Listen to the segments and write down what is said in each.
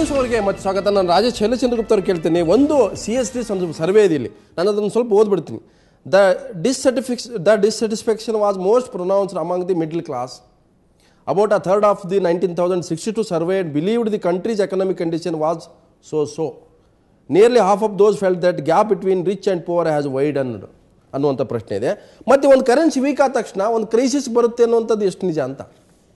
News ಅವರಿಗೆ ಮತ್ತೆ ಸ್ವಾಗತ ನಾನು ರಾಜೇಶ್ ಶೈಲಚಂದ್ರಗುಪ್ತ ಅವ್ರು ಕೇಳ್ತೀನಿ ಒಂದು ಸಿ ಎಸ್ ಟಿ ಒಂದು ಸರ್ವೆ ಇದೆ ಇಲ್ಲಿ ನಾನು ಅದನ್ನು ಸ್ವಲ್ಪ ಓದ್ಬಿಡ್ತೀನಿ the dissatisfaction the dissatisfaction was most pronounced among the middle class about a third of the 19,062 surveyed believed the country's economic condition was so so. Nearly half of those felt that gap between rich and poor has widened ಅನ್ನುವಂಥ ಪ್ರಶ್ನೆ ಇದೆ ಮತ್ತು ಒಂದು currency weak ಆದ ತಕ್ಷಣ ಒಂದು crisis ಬರುತ್ತೆ ಅನ್ನುವಂಥದ್ದು ಎಷ್ಟು ನಿಜ ಅಂತ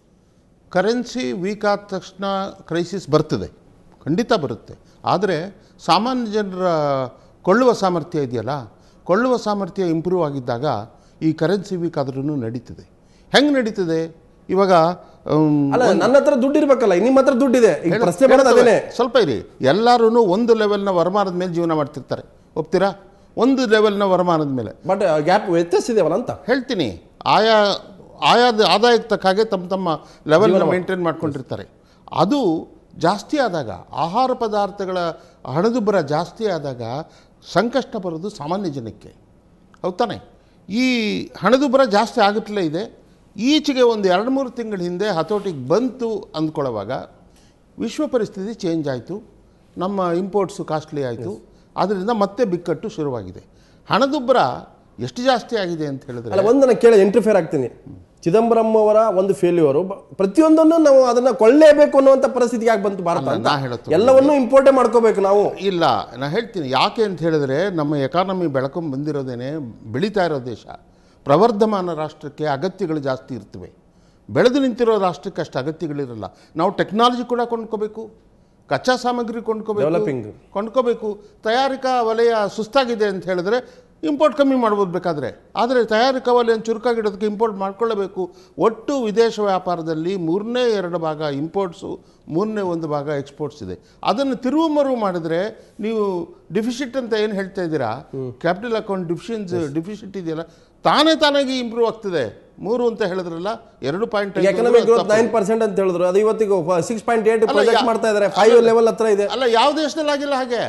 ಕರೆನ್ಸಿ ವೀಕ್ ಆದ ತಕ್ಷಣ ಕ್ರೈಸಿಸ್ ಬರ್ತದೆ ಖಂಡಿತ ಬರುತ್ತೆ ಆದರೆ ಸಾಮಾನ್ಯ ಜನರ ಕೊಳ್ಳುವ ಸಾಮರ್ಥ್ಯ ಇದೆಯಲ್ಲ ಕೊಳ್ಳುವ ಸಾಮರ್ಥ್ಯ ಇಂಪ್ರೂವ್ ಆಗಿದ್ದಾಗ ಈ ಕರೆನ್ಸಿ ವೀಕ್ ಆದ್ರೂ ನಡೀತದೆ ಹೆಂಗೆ ನಡೀತದೆ ಇವಾಗ ಆಮ್, ಅಲ್ಲ ನನ್ನ ಹತ್ರ ದುಡ್ಡು ಇರ್ಬೇಕಲ್ಲ ನಿಮ್ಮ ಹತ್ರ ದುಡ್ಡಿದೆ ಈಗ ಹೇಳ- ಪ್ರಶ್ನೆ ಬರೋದು ಹೇಳ್ತವೆ. ಅದೇನೆ ಸ್ವಲ್ಪ ಇರಿ ಎಲ್ಲರೂ ಒಂದು ಲೆವೆಲ್ನ ವರಮಾನದ ಮೇಲೆ ಜೀವನ ಮಾಡ್ತಿರ್ತಾರೆ ಒಪ್ತೀರಾ ಒಂದು ಲೆವೆಲ್ನ ವರಮಾನದ ಮೇಲೆ ಬಟ್ ಗ್ಯಾಪ್ ವ್ಯತ್ಯಾಸ ಇದೆಯಲ್ಲ ಅಂತ ಹೇಳ್ತೀನಿ ಆಯಾ ಆಯಾದ ಆದಾಯಕ್ಕೆ ತಕ್ಕ ಹಾಗೆ ತಮ್ಮ ತಮ್ಮ ಲೆವೆಲ್ನ ಮೇಂಟೈನ್ ಮಾಡ್ಕೊಂಡಿರ್ತಾರೆ ಅದು ಜಾಸ್ತಿ ಆದಾಗ ಆಹಾರ ಪದಾರ್ಥಗಳ ಹಣದುಬ್ಬರ ಜಾಸ್ತಿ ಆದಾಗ ಸಂಕಷ್ಟ ಬರೋದು ಸಾಮಾನ್ಯ ಜನಕ್ಕೆ ಹೌದಾನೆ ಈ ಹಣದುಬ್ಬರ ಜಾಸ್ತಿ ಆಗುತ್ತಲೇ ಇದೆ ಈಚೆಗೆ ಒಂದು ಎರಡು ಮೂರು ತಿಂಗಳ ಹಿಂದೆ ಹತೋಟಿಗೆ ಬಂತು ಅಂದ್ಕೊಳ್ಳೋವಾಗ ವಿಶ್ವ ಪರಿಸ್ಥಿತಿ ಚೇಂಜ್ ಆಯಿತು ನಮ್ಮ ಇಂಪೋರ್ಟ್ಸು ಕಾಸ್ಟ್ಲಿ ಆಯಿತು ಅದರಿಂದ ಮತ್ತೆ ಬಿಕ್ಕಟ್ಟು ಶುರುವಾಗಿದೆ ಹಣದುಬ್ಬರ ಎಷ್ಟು ಜಾಸ್ತಿ ಆಗಿದೆ ಅಂತ ಹೇಳಿದ್ರೆ ಅಲ್ಲ ಒಂದು ನಾನು ಕೇಳಿ ಇಂಟರ್ಫೇರ್ ಆಗ್ತೀನಿ ಚಿದಂಬರಂ ಅವರ ಒಂದು ಫೇಲ್ಯೂರು ಪ್ರತಿಯೊಂದನ್ನು ನಾವು ಅದನ್ನ ಕೊಳ್ಳೇಬೇಕು ಅನ್ನುವಂಥ ಪರಿಸ್ಥಿತಿಗೆ ಯಾಕೆ ಬಂತು ಭಾರತ ಅಲ್ಲ, ಅಂತ ನಾ ಹೇಳೋದು ಎಲ್ಲವನ್ನೂ ಇಂಪೋರ್ಟೇ ಮಾಡ್ಕೋಬೇಕು ನಾವು ಇಲ್ಲ ನಾನು ಹೇಳ್ತೀನಿ ಯಾಕೆ ಅಂತ ಹೇಳಿದ್ರೆ ನಮ್ಮ ಎಕಾನಮಿ ಬೆಳ್ಕೊಂಡ್ ಬಂದಿರೋದೇನೆ ಬೆಳೀತಾ ಇರೋ ದೇಶ ಪ್ರವರ್ಧಮಾನ ರಾಷ್ಟ್ರಕ್ಕೆ ಅಗತ್ಯಗಳು ಜಾಸ್ತಿ ಇರ್ತವೆ ಬೆಳೆದು ನಿಂತಿರೋ ರಾಷ್ಟ್ರಕ್ಕೆ ಅಷ್ಟು ಅಗತ್ಯಗಳಿರಲ್ಲ ನಾವು ಟೆಕ್ನಾಲಜಿ ಕೂಡ ಕೊಂಡ್ಕೋಬೇಕು ಕಚ್ಚಾ ಸಾಮಗ್ರಿ ಕೊಂಡ್ಕೋಬೇಕು Developing. ಕೊಂಡ್ಕೋಬೇಕು ತಯಾರಿಕಾ ವಲಯ ಸುಸ್ತಾಗಿದೆ ಅಂತ ಹೇಳಿದ್ರೆ ಇಂಪೋರ್ಟ್ ಕಮ್ಮಿ ಮಾಡ್ಬೋದು ಬೇಕಾದರೆ ಆದರೆ ತಯಾರಿಕಾ ವಲಯ ಚುರುಕಾಗಿಡೋದಕ್ಕೆ ಇಂಪೋರ್ಟ್ ಮಾಡ್ಕೊಳ್ಳಬೇಕು ಒಟ್ಟು ವಿದೇಶ ವ್ಯಾಪಾರದಲ್ಲಿ ಮೂರನೇ ಎರಡು ಭಾಗ ಇಂಪೋರ್ಟ್ಸು ಮೂರನೇ ಒಂದು ಭಾಗ ಎಕ್ಸ್ಪೋರ್ಟ್ಸ್ ಇದೆ ಅದನ್ನು ತಿರುವು ಮರುವು ಮಾಡಿದ್ರೆ ನೀವು ಡಿಫಿಸಿಟ್ ಅಂತ ಏನು ಹೇಳ್ತಾ ಇದ್ದೀರಾ ಕ್ಯಾಪಿಟಲ್ ಅಕೌಂಟ್ ಡಿಫಿಷಿಯನ್ಸ್ ಡಿಫಿಸಿಟ್ ಇದೆಯಲ್ಲ ತಾನೇ ತಾನಾಗಿ ಇಂಪ್ರೂವ್ ಆಗ್ತದೆ ಮೂರು ಅಂತ ಹೇಳಿದ್ರಲ್ಲ ಎರಡು point economic growth nine percent ಅಂತ ಹೇಳಿದ್ರು ಅದು ಇವತ್ತಿಗೆ ಸಿಕ್ಸ್ ಪಾಯಿಂಟ್ ಏಟ್ ಅಲ್ಲ, ಪ್ರೊಜೆಕ್ಟ್ ಯಾ- ಮಾಡ್ತಾ ಇದ್ದಾರೆ ಫೈವ್ ಲೆವೆಲ್ ಹತ್ರ ಇದೆ ಅಲ್ಲ ಯಾವ ದೇಶದಲ್ಲಿ ಆಗಿಲ್ಲ ಹಾಗೆ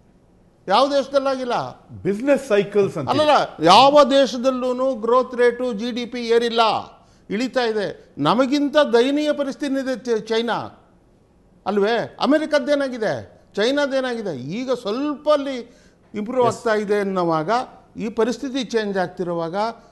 ಯಾವ ದೇಶದಲ್ಲಿ ಆಗಿಲ್ಲ ಬಿಸ್ನೆಸ್ ಸೈಕಲ್ಸ್ ಅಂತ ಅಲ್ಲಲ್ಲ ಯಾವ ದೇಶದಲ್ಲೂ growth rate G D P ಏರಿಲ್ಲ ಇಳಿತಾ ಇದೆ ನಮಗಿಂತ ದಯನೀಯ ಪರಿಸ್ಥಿತಿ ಇದೆ ಚ- ಚೈನಾ ಅಲ್ವೇ ಅಮೆರಿಕದ್ದೇನಾಗಿದೆ ಚೈನಾದೇನಾಗಿದೆ ಈಗ ಸ್ವಲ್ಪ ಅಲ್ಲಿ ಇಂಪ್ರೂವ್ ಆಗ್ತಾ ಇದೆ ಅನ್ನೋವಾಗ ಈ ಪರಿಸ್ಥಿತಿ ಚೇಂಜ್ ಆಗ್ತಿರುವಾಗ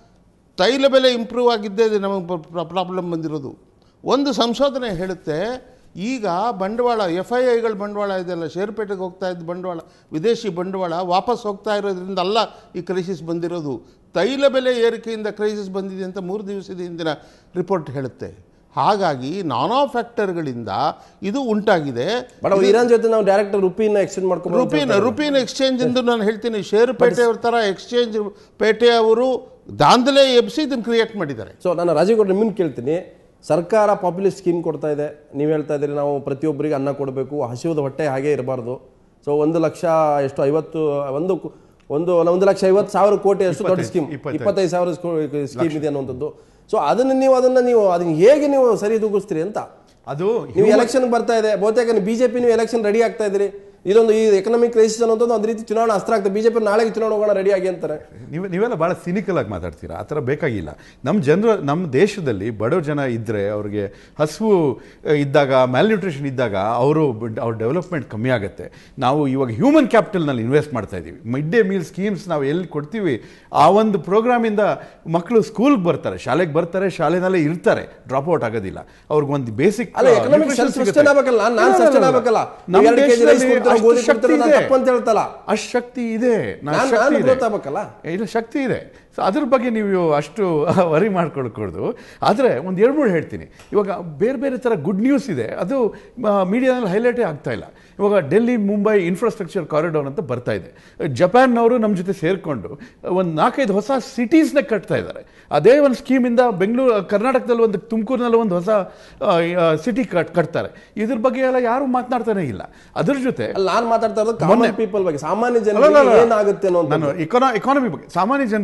ತೈಲ ಬೆಲೆ ಇಂಪ್ರೂವ್ ಆಗಿದ್ದೇ ನಮಗೆ ಪ್ರಾಬ್ಲಮ್ ಬಂದಿರೋದು ಒಂದು ಸಂಶೋಧನೆ ಹೇಳುತ್ತೆ ಈಗ ಬಂಡವಾಳ ಎಫ್ ಐ ಐಗಳ ಬಂಡವಾಳ ಇದೆಯಲ್ಲ ಷೇರುಪೇಟೆಗೆ ಹೋಗ್ತಾ ಇದ್ದ ಬಂಡವಾಳ ವಿದೇಶಿ ಬಂಡವಾಳ ವಾಪಸ್ ಹೋಗ್ತಾ ಇರೋದ್ರಿಂದ ಅಲ್ಲ ಈ ಕ್ರೈಸಿಸ್ ಬಂದಿರೋದು ತೈಲ ಬೆಲೆ ಏರಿಕೆಯಿಂದ ಕ್ರೈಸಿಸ್ ಬಂದಿದೆ ಅಂತ ಮೂರು ದಿವಸದ ಹಿಂದಿನ ರಿಪೋರ್ಟ್ ಹೇಳುತ್ತೆ ಹಾಗಾಗಿ ನಾನಾ ಫ್ಯಾಕ್ಟರ್ಗಳಿಂದ ಇದು ಉಂಟಾಗಿದೆ ಬಟ್ ಇರಾನ್ ಜೊತೆ ನಾವು ಡೈರೆಕ್ಟ್ ರುಪಿನ ಎಕ್ಸ್ಚೇಂಜ್ ಮಾಡ್ಕೊಂಡು ರುಪೀನ ರುಪೀನ ಎಕ್ಸ್ಚೇಂಜ್ ಎಂದು ನಾನು ಹೇಳ್ತೀನಿ ಷೇರುಪೇಟೆಯವ್ರ ಥರ ಎಕ್ಸ್ಚೇಂಜ್ ಪೇಟೆಯವರು ದಾಂಧಲೆ ಎಬ್ಸಿ ಇದನ್ನು ಕ್ರಿಯೇಟ್ ಮಾಡಿದ್ದಾರೆ ಸೊ ನಾನು ರಾಜೀವ್ ಗೌಡ್ರ ನಿಮ್ಮನ್ನು ಕೇಳ್ತೀನಿ ಸರ್ಕಾರ ಪಾಪ್ಯುಲಿಸ್ಟ್ ಸ್ಕೀಮ್ ಕೊಡ್ತಾ ಇದೆ ನೀವು ಹೇಳ್ತಾ ಇದ್ದೀರಿ ನಾವು ಪ್ರತಿಯೊಬ್ಬರಿಗೆ ಅನ್ನ ಕೊಡಬೇಕು ಹಸಿವದ ಹೊಟ್ಟೆ ಹಾಗೆ ಇರಬಾರ್ದು ಸೊ ಒಂದು ಲಕ್ಷ ಎಷ್ಟು ಐವತ್ತು ಒಂದು ಕು- ಒಂದು ಒಂದು ಲಕ್ಷ ಐವತ್ತು ಸಾವಿರ ಕೋಟಿ ಅಷ್ಟು ದೊಡ್ಡ ಇಪ್ಪತ್ತೈದು, ಸ್ಕೀಮ್ ಇಪ್ಪತ್ತೈದು. ಇಪ್ಪತ್ತೈದು ಸಾವಿರ ಸ್ಕೀಮ್ ಇದೆ ಅನ್ನುವಂಥದ್ದು ಸೊ ಅದನ್ನು ನೀವು ಅದನ್ನು ನೀವು ಅದನ್ನ ಹೇಗೆ ನೀವು ಸರಿ ತೂಗಿಸ್ತೀರಿ ಅಂತ ಅದು ನೀವು ಎಲೆಕ್ಷನ್ ಬರ್ತಾ ಇದೆ ಬಹುತೇಕ ನೀವು ಬಿಜೆಪಿ ನೀವು ಎಲೆಕ್ಷನ್ ರೆಡಿ ಆಗ್ತಾ ಇದ್ದೀರಿ ಇದೊಂದು ಈ ಎಕನಾಮಿಕ್ ಕ್ರೈಸಿಸ್ ಅನ್ನೋದು ಒಂದು ರೀತಿ ಚುನಾವಣಾ ಅಸ್ತ್ರ ಆಗ್ತದೆ ಬಿಜೆಪಿ ನಾಳೆಗೆ ಚುನಾವಣೆ ಹೋಗೋಣ ರೆಡಿ ಆಗಿ ಅಂತಾರೆ ನೀವು ನೀವೆಲ್ಲ ಭಾಳ ಸಿನಿಕಲ್ ಆಗಿ ಮಾತಾಡ್ತೀರಾ ಆ ಥರ ಬೇಕಾಗಿಲ್ಲ ನಮ್ಮ ಜನರು ನಮ್ಮ ದೇಶದಲ್ಲಿ ಬಡವ ಜನ ಇದ್ದರೆ ಅವ್ರಿಗೆ ಹಸಿವು ಇದ್ದಾಗ ಮ್ಯಾಲ್ನ್ಯೂಟ್ರಿಷನ್ ಇದ್ದಾಗ ಅವರು ಅವ್ರ ಡೆವಲಪ್ಮೆಂಟ್ ಕಮ್ಮಿ ಆಗುತ್ತೆ ನಾವು ಇವಾಗ ಹ್ಯೂಮನ್ ಕ್ಯಾಪಿಟಲ್ನಲ್ಲಿ ಇನ್ವೆಸ್ಟ್ ಮಾಡ್ತಾ ಇದ್ದೀವಿ ಮಿಡ್ ಡೇ ಮೀಲ್ ಸ್ಕೀಮ್ಸ್ ನಾವು ಎಲ್ಲಿ ಕೊಡ್ತೀವಿ ಆ ಒಂದು ಪ್ರೋಗ್ರಾಮಿಂದ ಮಕ್ಕಳು ಸ್ಕೂಲ್ಗೆ ಬರ್ತಾರೆ ಶಾಲೆಗೆ ಬರ್ತಾರೆ ಶಾಲೆನಲ್ಲೇ ಇರ್ತಾರೆ ಡ್ರಾಪ್ ಔಟ್ ಆಗೋದಿಲ್ಲ ಅವ್ರಿಗೆ ಒಂದು ಬೇಸಿಕ್ ಅಲ್ಲ ಎಕನಾಮಿಕ್ ಸೆಲ್ಫ್ ಸಸ್ಟೈನ್ ಆಗ್ಬೇಕಲ್ಲ ನಾನು ನಾನು ಸಸ್ಟೈನ್ ಆಗ್ಬೇಕಲ್ಲ ನಮ್ಮ ಎರಡು ಕೆಜಿ ರೈಸ್ ದೇಶದಲ್ಲಿ ಕೊಡ್ತಾರೆ ಅಷ್ಟು ಗೋಧಿ ಶಕ್ತಿ ಕೊಡ್ತಾರೆ ನಾನು ಇದೆ. ತಪ್ಪು ಅಂತ ಹೇಳ್ತಲ್ಲ ಅಷ್ಟು ಶಕ್ತಿ ಇದೆ ನಾನು ನಾನು- ಶಕ್ತಿ ನಾನು ಇದೆ growth ಆಗ್ಬೇಕಲ್ಲ? ಇಲ್ಲ ಶಕ್ತಿ ಇದೆ ಸೊ ಅದ್ರ ಬಗ್ಗೆ ನೀವು ಅಷ್ಟು ವರಿ ಮಾಡ್ಕೊಳ್ಕೊಡ್ದು ಆದರೆ ಒಂದು ಎರಡು ಮೂರು ಹೇಳ್ತೀನಿ ಇವಾಗ ಬೇರೆ ಬೇರೆ ಥರ ಗುಡ್ ನ್ಯೂಸ್ ಇದೆ ಅದು ಮೀಡಿಯಾದಲ್ಲಿ ಹೈಲೈಟೇ ಆಗ್ತಾ ಇಲ್ಲ ಇವಾಗ ಡೆಲ್ಲಿ ಮುಂಬೈ ಇನ್ಫ್ರಾಸ್ಟ್ರಕ್ಚರ್ ಕಾರಿಡಾರ್ ಅಂತ ಬರ್ತಾ ಇದೆ ಜಪಾನ್ನವರು ನಮ್ಮ ಜೊತೆ ಸೇರಿಕೊಂಡು ಒಂದು ನಾಲ್ಕೈದು ಹೊಸ ಸಿಟೀಸ್ನ ಕಟ್ತಾ ಇದ್ದಾರೆ ಅದೇ ಒಂದು ಸ್ಕೀಮಿಂದ ಬೆಂಗಳೂರು ಕರ್ನಾಟಕದಲ್ಲಿ ಒಂದು ತುಮಕೂರಿನಲ್ಲಿ ಒಂದು ಹೊಸ ಸಿಟಿ ಕಟ್ ಕಟ್ತಾರೆ ಇದ್ರ ಬಗ್ಗೆ ಎಲ್ಲ ಯಾರು ಮಾತನಾಡ್ತಾನೆ ಇಲ್ಲ ಅದ್ರ ಜೊತೆ ಅಲ್ಲಿ ನಾನು ಮಾತಾಡ್ತಾ ಇರೋದು ಕಾಮನ್ ಪೀಪಲ್ ಬಗ್ಗೆ ಸಾಮಾನ್ಯ ಅಲ್ಲ, ಅಲ್ಲ, ಜನರಿಗೆ ಅಲ್ಲ. ಏನಾಗುತ್ತೆ ಅನ್ನೋ ನಾನು ಇಕೊನಾ ಎಕಾನಮಿ ಬಗ್ಗೆ ಸಾಮಾನ್ಯ ಜನರಿಗೆ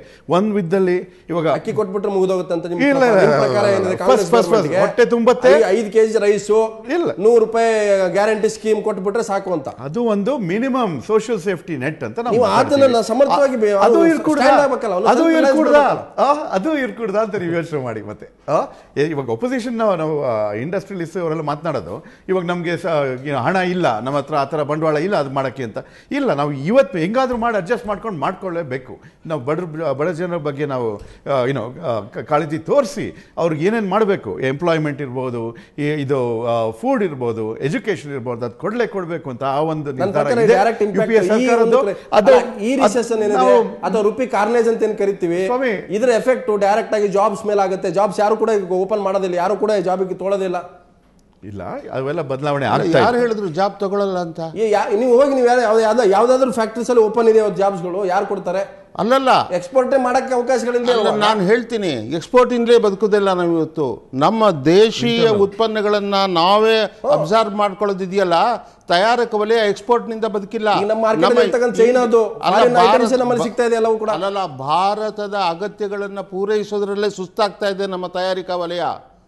ಒಂದು ವಿದ್ದಲ್ಲಿ ಇವಾಗ ಅಕ್ಕಿ ಕೊಟ್ಬಿಟ್ರೆ ಮುಗಿದೋಗುತ್ತೆ ಅಂತ ನಿಮ್ಮ ಇಲ್ಲ, ಪ್ರಕಾರ- ಇಲ್ಲ, ನಿಮ್ಮ ಪ್ರಕಾರ ಏನಿದೆ first, ಕಾಂಗ್ರೆಸ್ first, first. governmentಗೆ ಹೊಟ್ಟೆ ತುಂಬತ್ತೆ. ಐ- ಐದು ಕೆಜಿ ರೈಸು ಇಲ್ಲ. ನೂರು ರೂಪಾಯಿ ಗ್ಯಾರಂಟಿ ಸ್ಕೀಮ್ ಕೊಟ್ಬಿಟ್ರೆ ಸಾಕು ಅಂತ ಅದು ಒಂದು ಮಿನಿಮಮ್ ಸೋಷಿಯಲ್ ಸೇಫ್ಟಿ ನೆಟ್ ಅಂತ ನಾವು ನೀವು ಮಾತಾಡ್ತೀವಿ. ಅದನ್ನ ಸಮರ್ಥವಾಗಿ ಬೆ- ಅದು ಅವ್ರು ಇರ್ಕೂಡ್ದ stand ಆಗ್ಬೇಕಲ್ಲ, ಅವ್ನು ಅದು ಸ್ವಲ್ಪ ಇರ್ಕೂಡ್ದ realize ಆ, ಅದು ಇರ್ಕೂಡ್ದ ಅಂತ ನೀವು ಯೋಚನೆ ಮಾಡಿ ಮತ್ತೆ ಆ, ಏ, ಇವಾಗ ಒಪೋಸಿಷನ್ ನಾವು ನಾವು ಇಂಡಸ್ಟ್ರಿಯಲಿಸ್ಟ್ ಅವರೆಲ್ಲ ಮಾತನಾಡೋದು ಇವಾಗ ನಮಗೆ ಹಣ ಇಲ್ಲ ನಮ್ಮ ಹತ್ರ ಆ ಥರ ಬಂಡವಾಳ ಇಲ್ಲ ಅದು ಮಾಡೋಕ್ಕೆ ಅಂತ ಇಲ್ಲ ನಾವು ಇವತ್ತು ಹೆಂಗಾದ್ರೂ ಮಾಡಿ ಅಡ್ಜಸ್ಟ್ ಮಾಡ್ಕೊಂಡು ಮಾಡ್ಕೊಳ್ಳೇಬೇಕು ನಾವು ಬಡ ಬಡ ಜನರ ಬಗ್ಗೆ ನಾವು ಏನೋ ಕಾಳಜಿ ತೋರಿಸಿ ಅವ್ರಿಗೆ ಏನೇನು ಮಾಡಬೇಕು ಎಂಪ್ಲಾಯ್ಮೆಂಟ್ ಇರ್ಬೋದು ಈ- ಇದು ಫುಡ್ ಇರ್ಬೋದು ಎಜುಕೇಶನ್ ಇರ್ಬೋದು ಅದು ಕೊಡ್ಲೇ ಕೊಡಬೇಕು ಅಂತ ಆ ಒಂದು ನನ್ನ ನಿರ್ಧಾರ ಪ್ರಕಾರ ಇದೆ. ಡೈರೆಕ್ಟ್ UPA ಇಂಪ್ಯಾಕ್ಟ್ ಈ ಸರ್ಕಾರದ್ದು ಒಂದು ಕಡೆ- ಅದು ಅಲ್ಲ, ಈ ರಿಸೆಷನ್ ಏನಿದೆ ನಾವು ಅಥವಾ ರುಪಿ ಕಾರ್ನೇಜ್ ಅಂತ ಏನ್ ಕರಿತೀವಿ ಸ್ವಾಮಿ. ಇದ್ರ ಎಫೆಕ್ಟ್ ಡೈರೆಕ್ಟ್ ಆಗಿ ಜಾಬ್ಸ್ ಮೇಲೆ ಆಗುತ್ತೆ ಜಾಬ್ಸ್ ಯಾರು ಕೂಡ ಓಪನ್ ಮಾಡೋದಿಲ್ಲ ಯಾರು ಕೂಡ ಜಾಬಿಗೆ ತೊಳೋದಿಲ್ಲ ಇಲ್ಲ ಅವೆಲ್ಲ ಬದಲಾವಣೆ ಆಗ್ತಾ ಯಾರು ಇದೆ. ಹೇಳಿದ್ರು ಜಾಬ್ ತಗೊಳ್ಳಲ್ಲ ಅಂತ ಈ ಯಾ- ನೀವು ಹೋಗಿ ನೀವು ಯಾವ್ದು ಯಾವ್ದು ಯಾವ್ದಾದ್ರು ಫ್ಯಾಕ್ಟ್ರೀಸ್ ಅಲ್ಲಿ ಓಪನ್ ಇದೆ ಜಾಬ್ಸ್ಗಳು ಯಾರು ಕೊಡ್ತಾರೆ ಅಲ್ಲಲ್ಲ ಎಕ್ಸ್ಪೋರ್ಟೇ ಮಾಡಕ್ಕೆ ಅವಕಾಶಗಳಿಲ್ಲ ಅಲ್ಲ, ನಾನು ಹೇಳ್ತೀನಿ ಎಕ್ಸ್ಪೋರ್ಟ್ ಇಂದಲೇ ಬದುಕುದಿಲ್ಲ ನಾವು ಇವತ್ತು ನಮ್ಮ ದೇಶೀಯ ಉತ್ಪನ್ನಗಳನ್ನ ನಾವೇ ಅಬ್ಸರ್ವ್ ಮಾಡ್ಕೊಳ್ಳೋದಿದೆಯಲ್ಲ ತಯಾರಕ ವಲಯ ಎಕ್ಸ್ಪೋರ್ಟ್ ನಿಂದ ಬದುಕಿಲ್ಲ ಈಗ ನಮ್ಮ market ಅಲ್ಲಿ ನಮ್ಮ- ಇರ್ತಕ್ಕಂಥ ಚೈನಾದು ಅಲ್ಲ, foreign items ಭಾರತ- ನಮ್ಮಲ್ಲಿ ಸಿಗ್ತಾ ಇದೆ ಎಲ್ಲವೂ ಕೂಡ. ಅಲ್ಲಲ್ಲ ಭಾರತದ ಅಗತ್ಯಗಳನ್ನ ಪೂರೈಸೋದ್ರಲ್ಲೇ ಸುಸ್ತಾಗ್ತಾ ಇದೆ ನಮ್ಮ ತಯಾರಿಕಾ ವಲಯ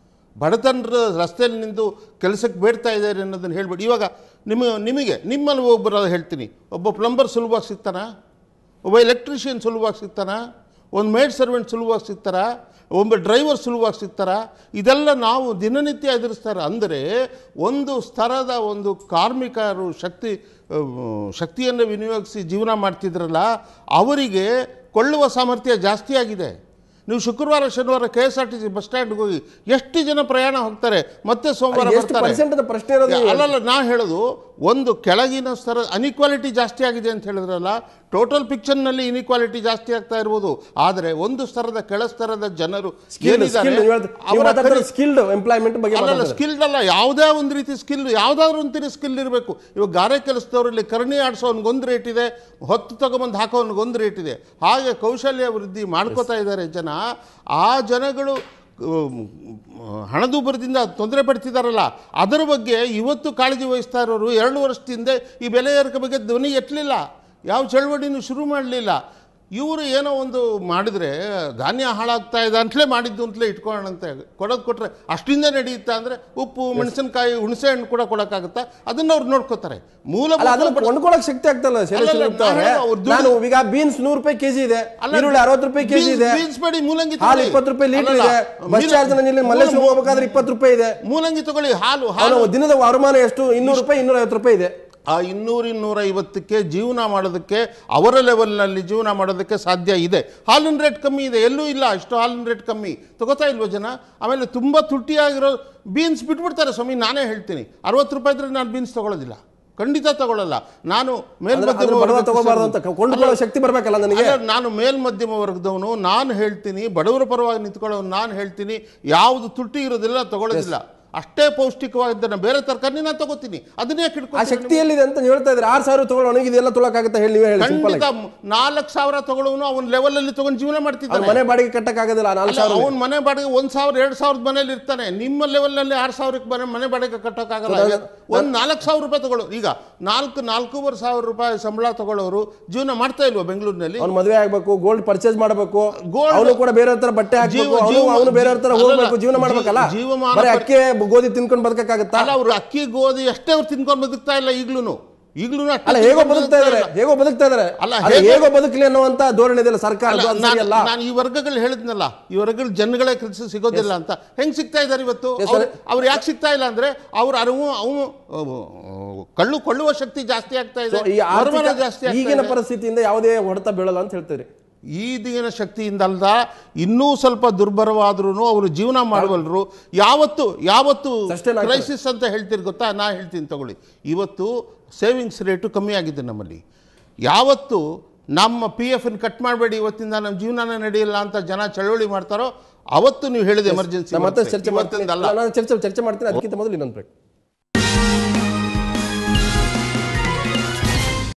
ಬಡತನರ ರಸ್ತೆಯಲ್ಲಿ ನಿಂತು ಕೆಲಸಕ್ಕೆ ಬೇಡ್ತಾ ಇದ್ದಾರೆ ಅನ್ನೋದನ್ನ ಹೇಳ್ಬೇಡಿ ಇವಾಗ ನಿಮಗೆ ನಿಮಗೆ ನಿಮ್ಮಲ್ಲಿ ಒಬ್ಬರು ಹೇಳ್ತೀನಿ ಒಬ್ಬ ಪ್ಲಂಬರ್ ಸುಲಭವಾಗಿ ಸಿಗ್ತಾನ ಒಬ್ಬ ಎಲೆಕ್ಟ್ರಿಷಿಯನ್ ಸುಲಭವಾಗಿ ಸಿಗ್ತಾನ ಒಂದು ಮೇಡ್ ಸರ್ವೆಂಟ್ ಸುಲಭವಾಗಿ ಸಿಗ್ತಾರ ಒಬ್ಬ ಡ್ರೈವರ್ ಸುಲಭವಾಗಿ ಸಿಗ್ತಾರ ಇದೆಲ್ಲ ನಾವು ದಿನನಿತ್ಯ ಎದುರಿಸ್ತಾರೆ ಅಂದರೆ ಒಂದು ಸ್ತರದ ಒಂದು ಕಾರ್ಮಿಕರು ಶಕ್ತಿ ಅಹ್, ಶಕ್ತಿಯನ್ನು ವಿನಿಯೋಗಿಸಿ ಜೀವನ ಮಾಡ್ತಿದ್ರಲ್ಲ ಅವರಿಗೆ ಕೊಳ್ಳುವ ಸಾಮರ್ಥ್ಯ ಜಾಸ್ತಿ ಆಗಿದೆ ನೀವು ಶುಕ್ರವಾರ ಶನಿವಾರ K S R T C bus ಸ್ಟ್ಯಾಂಡ್ಗೆ ಹೋಗಿ ಎಷ್ಟು ಜನ ಪ್ರಯಾಣ ಹೋಗ್ತಾರೆ ಮತ್ತೆ ಸೋಮವಾರ ಎಷ್ಟು ಬರ್ತಾರೆ ಪರ್ಸೆಂಟ್ ಅಂತ ಪ್ರಶ್ನೆ ಇರೋದು ನೀವು ಅಲ್ಲಲ್ಲ ನಾ ಹೇಳೋದು ಒಂದು ಕೆಳಗಿನ ಸ್ತರ ಅನಿಕ್ವಾಲಿಟಿ ಜಾಸ್ತಿ ಆಗಿದೆ ಅಂತ ಹೇಳಿದ್ರಲ್ಲ ಟೋಟಲ್ ಪಿಕ್ಚರ್ನಲ್ಲಿ ಇನಿಕ್ವಾಲಿಟಿ ಜಾಸ್ತಿ ಆಗ್ತಾ ಇರ್ಬೋದು ಆದರೆ ಒಂದು ಸ್ತರದ ಕೆಳ ಸ್ತರದ ಜನರು ಏನಿದ್ದಾರೆ, ಅವರ ಖರೀ- ಸ್ಕಿಲ್ಡ್ ಎಂಪ್ಲಾಯ್ಮೆಂಟ್ ಬಗ್ಗೆ ಅಲ್ಲಲ್ಲ ಮಾತಾಡ್ತಾರೆ. ಸ್ಕಿಲ್ಡ್ ಅಲ್ಲ ಯಾವುದೇ ಒಂದು ರೀತಿ ಸ್ಕಿಲ್ ಯಾವುದಾದ್ರೂ ಒಂದು ಸ್ಕಿಲ್ ಇರಬೇಕು ಇವಾಗ ಗಾರೆ ಕೆಲಸದವರಲ್ಲಿ ಕರ್ಣಿ ಆಡಿಸೋನ್ಗೊಂದು ರೇಟ್ ಇದೆ ಹೊತ್ತು ತಗೊಂಬಂದು ಹಾಕೋನ್ಗೊಂದು ರೇಟ್ ಇದೆ ಹಾಗೆ ಕೌಶಲ್ಯ ವೃದ್ಧಿ ಮಾಡ್ಕೋತಾ ಇದ್ದಾರೆ ಜನ ಆ ಜನಗಳು ಉಮ್, ಹಣದುಬ್ಬರದಿಂದ ತೊಂದರೆ ಪಡ್ತಿದ್ದಾರಲ್ಲ ಅದರ ಬಗ್ಗೆ ಇವತ್ತು ಕಾಳಜಿ ವಹಿಸ್ತಾ ಇರೋರು ಎರಡು ವರ್ಷದಿಂದ ಈ ಬೆಲೆ ಏರಿಕೆ ಬಗ್ಗೆ ಧ್ವನಿ ಎತ್ತಲಿಲ್ಲ ಯಾವ ಚಳವಳಿನೂ ಶುರು ಮಾಡಲಿಲ್ಲ ಇವರು ಏನೋ ಒಂದು ಮಾಡಿದ್ರೆ ಧಾನ್ಯ ಹಾಳಾಗ್ತಾ ಇದೆ ಅಂತಲೇ ಮಾಡಿದ್ದು ಅಂತಲೇ ಇಟ್ಕೊಳ್ಳೋಣಂತೆ ಕೊಡೋದು ಕೊಟ್ಟರೆ ಅಷ್ಟಿಂದ ನಡೆಯುತ್ತಾ ಅಂದರೆ ಉಪ್ಪು ಮೆಣಸಿನಕಾಯಿ ಹುಣಸೆ ಹಣ್ಣು ಕೂಡ ಕೊಡೋಕ್ಕಾಗುತ್ತಾ ಅದನ್ನ ಅವ್ರು ನೋಡ್ಕೋತಾರೆ ಮೂಲ ಅಲ್ಲ ಅದನ್ನ ಕೊಂಡ್ಕೊಳಕ್ ಶಕ್ತಿ ಆಗ್ತಲ್ಲ ಶೈಲೇಶ್ ಅಲ್ಲಲ್ಲ, ಗುಪ್ತಾ ಅವ್ರೆ. ನಾನು ಅವ್ರ ದುಡ್ಡು- ನಾನು ಈಗ ಬೀನ್ಸ್ ನೂರು ರೂಪಾಯಿ ಕೆಜಿ ಇದೆ ಈರುಳ್ಳಿ ಅರವತ್ತು ರೂಪಾಯಿ ಕೆಜಿ ಇದೆ ಬೀನ್ಸ್ ಬೇಡಿ ಮೂಲಂಗಿ ಹಾಲು ತಗೊಳ್ಳಿ. ಇಪ್ಪತ್ತು ರೂಪಾಯಿ ಲೀಟರ್ ಅಲ್ಲಲ್ಲ, ಇದೆ ಬಸ್ ಮೀಲ- ಚಾರ್ಜ್ ಇಲ್ಲಿ ಮಲ್ಲೇಶ್ವರ ಹೋಗ್ಬೇಕಾದ್ರೆ ಇಪ್ಪತ್ತು ರೂಪಾಯಿ ಇದೆ ಮೂಲಂಗಿ ತಗೊಳ್ಳಿ ಹಾಲು ಅವನ ಹಾಲು ದಿನದ ವರಮಾನ ಎಷ್ಟು ಇನ್ನೂರು ರೂಪಾಯಿ ಇನ್ನೂರ ಐವತ್ತು ರೂಪಾಯಿ ಇದೆ ಆ ಇನ್ನೂರು ಇನ್ನೂರ ಐವತ್ತಕ್ಕೆ ಜೀವನ ಮಾಡೋದಕ್ಕೆ ಅವರ ಲೆವೆಲ್ನಲ್ಲಿ ಜೀವನ ಮಾಡೋದಕ್ಕೆ ಸಾಧ್ಯ ಇದೆ ಹಾಲಿನ ರೇಟ್ ಕಮ್ಮಿ ಇದೆ ಎಲ್ಲೂ ಇಲ್ಲ ಅಷ್ಟು ಹಾಲಿನ ರೇಟ್ ಕಮ್ಮಿ ತಗೋತಾ ಇಲ್ವ ಜನ ಆಮೇಲೆ ತುಂಬ ತುಟ್ಟಿಯಾಗಿರೋ ಬೀನ್ಸ್ ಬಿಟ್ಬಿಡ್ತಾರೆ ಸ್ವಾಮಿ ನಾನೇ ಹೇಳ್ತೀನಿ ಅರವತ್ತು ರೂಪಾಯಿ ಇದ್ರೆ ನಾನು ಬೀನ್ಸ್ ತಗೊಳ್ಳೋದಿಲ್ಲ ಖಂಡಿತ ತಗೊಳ್ಳಲ್ಲ ನಾನು ಅಂದ್ರೆ ಅದ್ರ ಬಡವ ಮೇಲ್ಮಧ್ಯಮ ತಗೋಬಾರ್ದು ಅಂತ ಕೊಂಡ್ಕೊಳ್ಳೋ ಶಕ್ತಿ ಬರ್ಬೇಕಲ್ಲ ನನಗೆ ಅಲ್ಲ, ನಾನು ಮೇಲ್ಮಧ್ಯಮ ವರ್ಗದವನು ನಾನು ಹೇಳ್ತೀನಿ ಬಡವರ ಪರವಾಗಿ ನಿಂತ್ಕೊಳ್ಳೋನು ನಾನು ಹೇಳ್ತೀನಿ ಯಾವುದು ತುಟ್ಟಿ ಇರೋದಿಲ್ಲ ತಗೊಳ್ಳೋದಿಲ್ಲ ಅಷ್ಟೇ ಪೌಷ್ಟಿಕವಾಗಿದ್ದನ್ನ ಬೇರೆ ತರಕಾರಿ ನಾನು ತಗೋತೀನಿ ಅದನ್ನೇ ಆ ಕಿಡ್ಕೊಂಡು ಶಕ್ತಿ ಎಲ್ಲಿದೆ ಅಂತ ನೀವು ಹೇಳ್ತಾ ಇದ್ರೆ ಆರು ಸಾವಿರ ತಗೊಳ್ಳೋಣ ಇದೆಲ್ಲ ತೊಳಕಾಗತ್ತೆ ಹೇಳಿ ನೀವೇ ಹೇಳಿ ಸಿಂಪಲ್ ಖಂಡಿತ ಆಗಿ ನಾಲ್ಕು ಸಾವಿರ ತಗೊಳ್ಳೋನು ಅವನ ಲೆವೆಲ್ ಅಲ್ಲಿ ತಗೊಂಡು ಜೀವನ ಅವ್ನ್ ಮಾಡ್ತಿದ್ದಾನೆ ಮನೆ ಬಾಡಿಗೆ ಕಟ್ಟಕ್ ಆಗೋದಿಲ್ಲ ನಾಲ್ಕು ಸಾವಿರ ಅವನ ಮನೆ ಬಾಡಿಗೆ ಒಂದ್ ಸಾವಿರ ಎರಡ್ ಸಾವಿರದ ಮನೇಲಿ ಇರ್ತಾನೆ ನಿಮ್ಮ ಲೆವೆಲ್ ನಲ್ಲಿ ಆರು ಸಾವಿರಕ್ಕೆ ಮನೆ ಮನೆ ಬಾಡಿಗೆ ಕಟ್ಟೋಕ್ಕಾಗಲ್ಲ So, that- ಒಂದ್ ನಾಲ್ಕು ಸಾವಿರ ರೂಪಾಯಿ ತಗೊಳ್ಳೋ ಈಗ ನಾಲ್ಕು ನಾಲ್ಕೂವರೆ ಸಾವಿರ ರೂಪಾಯಿ ಸಂಬಳ ತಗೊಳ್ಳೋರು ಜೀವನ ಮಾಡ್ತಾ ಇಲ್ವಾ ಬೆಂಗಳೂರಿನಲ್ಲಿ ಅವ್ನು ಮದುವೆ ಆಗ್ಬೇಕು ಗೋಲ್ಡ್ ಪರ್ಚೇಸ್ ಮಾಡಬೇಕು Gold- ಅವನು ಕೂಡ ಬೇರೆ ತರ ಬಟ್ಟೆ ಹಾಕ್ಬೇಕು ಜೀವ- ಅವನು ಜೀವ- ಅವನು ಬೇರೆ ತರ ಹೋಗ್ಬೇಕು ಅಲ್ಲಲ್ಲ, ಜೀವನ ಜೀವ- ಮಾಡ್ಬೇಕಲ್ಲ ಜೀವಮಾನ ಬರೀ ಪರಿ- ಅಕ್ಕಿ ಗೋಧಿ ತಿನ್ಕೊಂಡು ಬದುಕಕ್ಕಾಗತ್ತಾ ಅಲ್ಲ ಅವ್ರು ಅಕ್ಕಿ ಗೋಧಿ ಅಷ್ಟೇ ಅವ್ರು ತಿನ್ಕೊಂಡು ಬದುಕ್ತಾ ಇಲ್ಲ ಈಗ್ಲೂ ಈಗ್ಲೂ ಅಷ್ಟೇ ಅಲ್ಲ ಹೇಗೋ ತಿನ್ಕೊಂಡು ಬದುಕ್ತಾ ಇದಾರೆ ಇಲ್ಲ. ಹೇಗೋ ಬದುಕ್ತಾ ಇದಾರೆ ಅಲ್ಲ, ಅಲ್ಲ, ಹೇಗೋ- ಹೇಗೋ ಬದುಕಲಿ ಅನ್ನುವಂತ ಧೋರಣೆ ಇದೆಯಲ್ಲ ಸರ್ಕಾರ ಅಲ್ಲ, ಅದು ನಾನು- ಸರಿಯಲ್ಲ ನಾನು ಈ ವರ್ಗಗಳು ಹೇಳಿದ್ನಲ್ಲ ಈ ವರ್ಗಗಳು ಜನಗಳೇ ಕೆಲಸ ಸಿಗೋದಿಲ್ಲ ಅಂತ ಹೆಂಗ್ ಸಿಗ್ತಾ ಇದ್ದಾರೆ ಇವತ್ತು Yes, ಅವ್ರು- sir. ಅವ್ರು ಯಾಕೆ ಸಿಗ್ತಾ ಇಲ್ಲ ಅಂದ್ರೆ ಅವ್ರ ಅರಿವು ಅವು ಅವು, ಕಳ್ಳು ಕೊಳ್ಳುವ ಶಕ್ತಿ ಜಾಸ್ತಿ ಆಗ್ತಾ ಇದೆ So, ಈ ಆರ್ಥಿಕ ವರಮಾನ ಜಾಸ್ತಿ ಆಗ್ತಾ ಈಗಿನ ಇದೆ. ಪರಿಸ್ಥಿತಿಯಿಂದ ಯಾವುದೇ ಹೊಡೆತ ಬೀಳಲ್ಲ ಅಂತ ಹೇಳ್ತೀರಿ ಈಗಿನ ಶಕ್ತಿಯಿಂದ ಅಲ್ದ ಇನ್ನೂ ಸ್ವಲ್ಪ ದುರ್ಬರವಾದ್ರೂ ಅವರು ಜೀವನ ಮಾಡಬಲ್ಲರು ಯಾವತ್ತು ಯಾವತ್ತು Sustain ಆಗ್ತಾರೆ. ಕ್ರೈಸಿಸ್ ಅಂತ ಹೇಳ್ತೀರಿ ಗೊತ್ತಾ ನಾ ಹೇಳ್ತೀನಿ ತಗೊಳ್ಳಿ ಇವತ್ತು ಸೇವಿಂಗ್ಸ್ ರೇಟು ಕಮ್ಮಿ ಆಗಿದೆ ನಮ್ಮಲ್ಲಿ ಯಾವತ್ತು ನಮ್ಮ ಪಿ ಎಫ್ ಕಟ್ ಮಾಡಬೇಡಿ ಇವತ್ತಿಂದ ನಮ್ಮ ಜೀವನನೇ ನಡೆಯಲ್ಲ ಅಂತ ಜನ ಚಳವಳಿ ಮಾಡ್ತಾರೋ ಅವತ್ತು ನೀವು ಹೇಳಿದ ಎಮರ್ಜೆನ್ಸಿ ನಾನು ಮತ್ತೆ ಚರ್ಚೆ ಮಾಡ್ತೀನಿ ಇವತ್ತಿಂದಲ್ಲ ನಾನು ಚರ್ಚೆ ಚರ್ಚೆ ಮಾಡ್ತೀನಿ ಅದಕ್ಕಿಂತ ಮೊದಲು ಇನ್ನೊಂದು ಬ್ರೇಕ್